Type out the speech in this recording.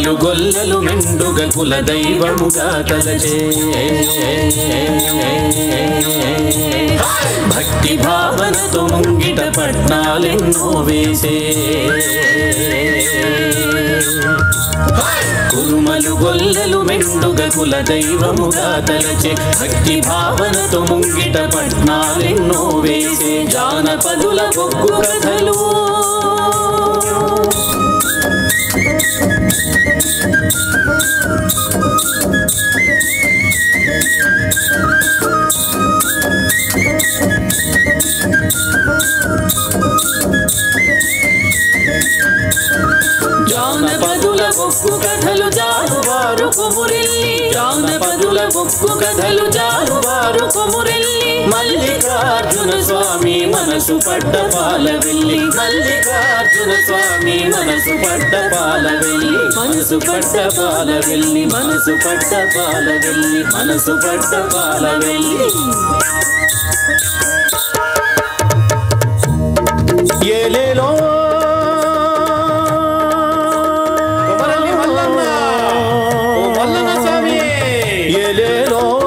కురుమలు గొల్లలు మెండుగ కుల దైవముగా తలచే భక్తి భావనతో ముంగిట పట్నాలెన్నో వేసే కురుమలు గొల్లలు మెండుగ కుల దైవముగా తలచే భక్తి భావనతో ముంగిట పట్నాలెన్నో వేసే జానపదుల బొగ్గు కథలు జానపదుల బొక్కు కథలు జాలువారు కొమురెల్లి జానపదుల బొక్కు కథలు జాలువారు కొమురెల్లి మల్లికార్జున స్వామి మనసు పడ్డ పాల వెళ్ళి మల్లికార్జున స్వామి మనసు పడ్డ పాల వెళ్ళి మనసు పడ్డ పాల వెళ్ళి మనసు పడ్డ పాల వెళ్ళి మనసు పడ్డ పాల వెళ్ళి ఏలేలో కొమరల్లి మల్లన్న ఓ మల్లన్న స్వామి ఏలేలో